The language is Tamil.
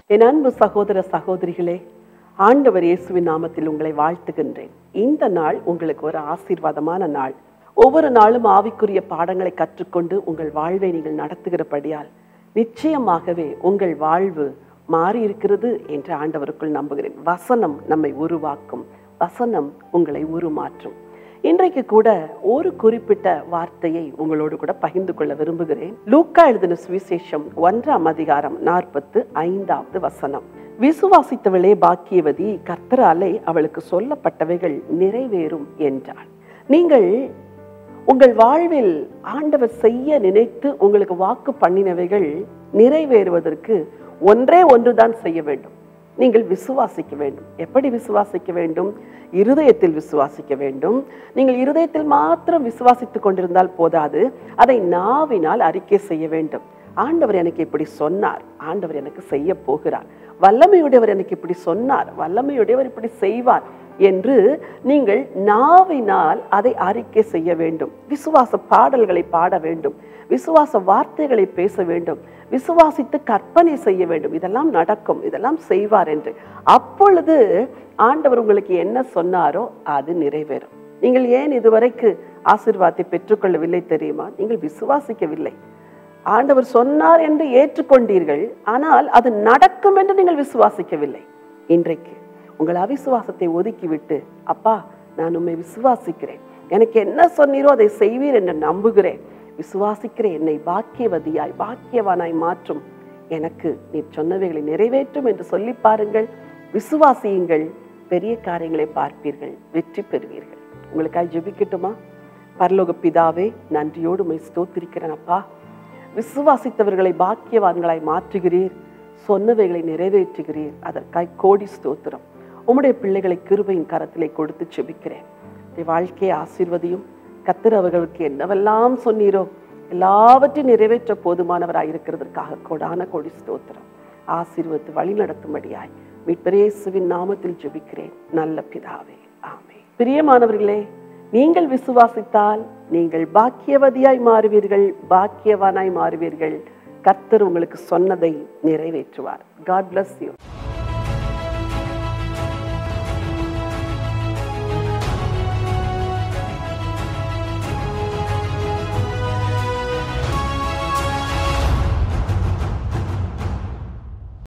என் அன்பு சகோதர சகோதரிகளே ஆண்டவர் இயேசுவின் நாமத்தில் உங்களை வாழ்த்துகின்றேன் இந்த நாள் உங்களுக்கு ஒரு ஆசீர்வாதமான நாள் ஒவ்வொரு நாளும் ஆவிக்குரிய பாடங்களை கற்றுக்கொண்டு உங்கள் வாழ்வை நீங்கள் நடத்துகிறபடியால் நிச்சயமாகவே உங்கள் வாழ்வு மாறி இருக்கிறது என்று ஆண்டவருக்குள் நம்புகிறேன் வசனம் நம்மை உருவாக்கும் வசனம் உங்களை உருமாற்றும் இன்றைக்கு கூட ஒரு குறிப்பிட்ட வார்த்தையை உங்களோடு கூட பகிர்ந்து கொள்ள விரும்புகிறேன் லூக்கா எழுதின சுவிசேஷம் ஒன்றாம் அதிகாரம் நாற்பத்து ஐந்தாவது வசனம் விசுவாசித்தவளே பாக்கியவதி கர்த்தராலே அவளுக்கு சொல்லப்பட்டவைகள் நிறைவேறும் என்றாள் நீங்கள் உங்கள் வாழ்வில் ஆண்டவர் செய்ய நினைத்து உங்களுக்கு வாக்கு பண்ணினவைகள் நிறைவேறுவதற்கு ஒன்றே ஒன்றுதான் செய்ய வேண்டும் நீங்கள் விசுவாசிக்க வேண்டும் எப்படி விசுவாசிக்க வேண்டும் இருதயத்தில் விசுவாசிக்க வேண்டும் நீங்கள் இருதயத்தில் மாத்திரம் விசுவாசித்துக் கொண்டிருந்தால் போதாது அதை நாவினால் அறிக்கை செய்ய வேண்டும் ஆண்டவர் எனக்கு இப்படி சொன்னார் ஆண்டவர் எனக்கு செய்ய போகிறார் வல்லமையுடையவர் எனக்கு இப்படி சொன்னார் வல்லமையுடையவர் இப்படி செய்வார் என்று நீங்கள் நாவினால் அதை அறிக்கை செய்ய வேண்டும் விசுவாச பாடல்களை பாட வேண்டும் விசுவாச வார்த்தைகளை பேச வேண்டும் விசுவாசித்து கற்பனை செய்ய வேண்டும் இதெல்லாம் நடக்கும் இதெல்லாம் செய்வார் என்று அப்பொழுது ஆண்டவர் உங்களுக்கு என்ன சொன்னாரோ அது நிறைவேறும் நீங்கள் ஏன் இதுவரைக்கு ஆசிர்வாதத்தை பெற்றுக்கொள்ளவில்லை தெரியுமா நீங்கள் விசுவாசிக்கவில்லை ஆண்டவர் சொன்னார் என்று ஏற்றுக்கொண்டீர்கள் ஆனால் அது நடக்கும் என்று நீங்கள் விசுவாசிக்கவில்லை இன்றைக்கு உங்கள் அவிசுவாசத்தை ஒதுக்கிவிட்டு அப்பா நான் உண்மை விசுவாசிக்கிறேன் எனக்கு என்ன சொன்னீரோ அதை செய்வீர் என்று நம்புகிறேன் விசுவாசிக்கிற என்னை பாக்கியவதியாய் பாக்கியவானாய் மாற்றும் எனக்கு நீ சொன்னவைகளை நிறைவேற்றும் என்று சொல்லி பாருங்கள் விசுவாசியுங்கள் பெரிய காரியங்களை பார்ப்பீர்கள் வெற்றி பெறுவீர்கள் உங்களுக்காக ஜெபிக்கட்டுமா பரலோக பிதாவே நன்றியோடு உமை ஸ்தோத்திருக்கிறேன் அப்பா விசுவாசித்தவர்களை பாக்கியவான்களாய் மாற்றுகிறீர் சொன்னவைகளை நிறைவேற்றுகிறீர் அதற்காய் கோடி ஸ்தோத்திரம் உம்முடைய பிள்ளைகளை கிருபையின் கரத்திலே கொடுத்து செபிக்கிறேன் என் வாழ்க்கையை ஆசீர்வதியும் கத்தர் அவர்களுக்கு என்னவெல்லாம் சொன்னீரோ எல்லாவற்றையும் நிறைவேற்ற போதுமானவராய் இருக்கிறதற்காக கொடான கோடி ஸ்தோத்திரம் ஆசீர்வத்து வழி நடத்தும்படியாய் மீட்பரேசுவின் நாமத்தில் ஜெபிக்கிறேன் நல்ல பிதாவே ஆமே பிரியமானவர்களே நீங்கள் விசுவாசித்தால் நீங்கள் பாக்கியவதியாய் மாறுவீர்கள் பாக்கியவானாய் மாறுவீர்கள் கர்த்தர் உங்களுக்கு சொன்னதை நிறைவேற்றுவார் காட் bless யூ